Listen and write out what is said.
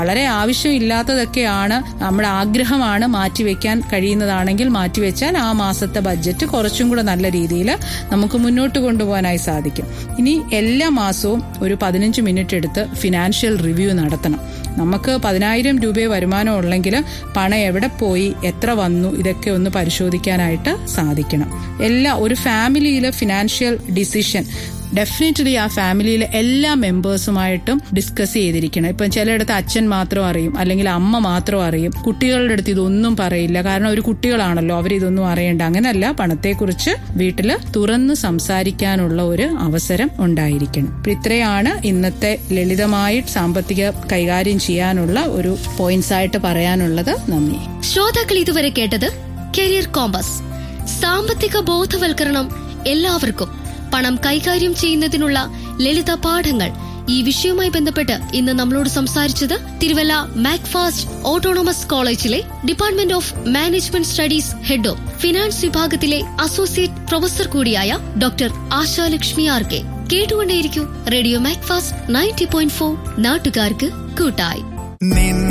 വളരെ ആവശ്യമില്ലാത്തതൊക്കെയാണ് നമ്മുടെ ആഗ്രഹമാണ് മാറ്റിവെക്കാൻ കഴിയുന്നതാണെങ്കിൽ മാറ്റിവെച്ചാൽ ആ മാസത്തെ ബഡ്ജറ്റ് കുറച്ചും കൂടെ നല്ല രീതിയിൽ നമുക്ക് മുന്നോട്ട് കൊണ്ടുപോകാനായി സാധിക്കും ഇനി എല്ലാ മാസവും ഒരു പതിനഞ്ച് മിനിറ്റ് എടുത്ത് ഫിനാൻഷ്യൽ റിവ്യൂ നടത്തണം നമുക്ക് പതിനായിരം രൂപയെ വരുമാനം ഉള്ളെങ്കിൽ പണം എവിടെ പോയി എത്ര വന്നു ഇതൊക്കെ ഒന്ന് പരിശോധിക്കാനായിട്ട് സാധിക്കണം എല്ലാ ഒരു ഫാമിലിയിലെ ഫിനാൻഷ്യൽ ഡിസിഷൻ ഡെഫിനറ്റ്ലി ആ ഫാമിലിയിലെ എല്ലാ മെമ്പേഴ്സുമായിട്ടും ഡിസ്കസ് ചെയ്തിരിക്കണം ഇപ്പം ചിലയിടത്ത് അച്ഛൻ മാത്രം അറിയും അല്ലെങ്കിൽ അമ്മ മാത്രം അറിയും കുട്ടികളുടെ അടുത്ത് ഇതൊന്നും പറയില്ല കാരണം ഒരു കുട്ടികളാണല്ലോ അവർ ഇതൊന്നും അറിയണ്ട അങ്ങനല്ല പണത്തെക്കുറിച്ച് വീട്ടിൽ തുറന്നു സംസാരിക്കാനുള്ള ഒരു അവസരം ഉണ്ടായിരിക്കണം അപ്പൊ ഇത്രയാണ് ഇന്നത്തെ ലളിതമായി സാമ്പത്തിക കൈകാര്യം ചെയ്യാനുള്ള ഒരു പോയിന്റ്സ് ആയിട്ട് പറയാനുള്ളത് നന്ദി ശ്രോതാക്കൾ ഇതുവരെ കേട്ടത് കരിയർ കോമ്പസ് സാമ്പത്തിക ബോധവൽക്കരണം എല്ലാവർക്കും പണം കൈകാര്യം ചെയ്യുന്നതിനുള്ള ലളിത പാഠങ്ങൾ ഈ വിഷയവുമായി ബന്ധപ്പെട്ട് ഇന്ന് നമ്മളോട് സംസാരിച്ചത് തിരുവല്ല മാക്ഫാസ്റ്റ് ഓട്ടോണമസ് കോളേജിലെ department of management studies head of finance വിഭാഗത്തിലെ അസോസിയേറ്റ് പ്രൊഫസർ കൂടിയായ ഡോക്ടർ ആശാലക്ഷ്മി ആർ കെ കേട്ടുകൊണ്ടേയിരിക്കൂ radio Macfast ninety point four നാട്ടുകാർക്ക് കൂട്ടായി നിൻ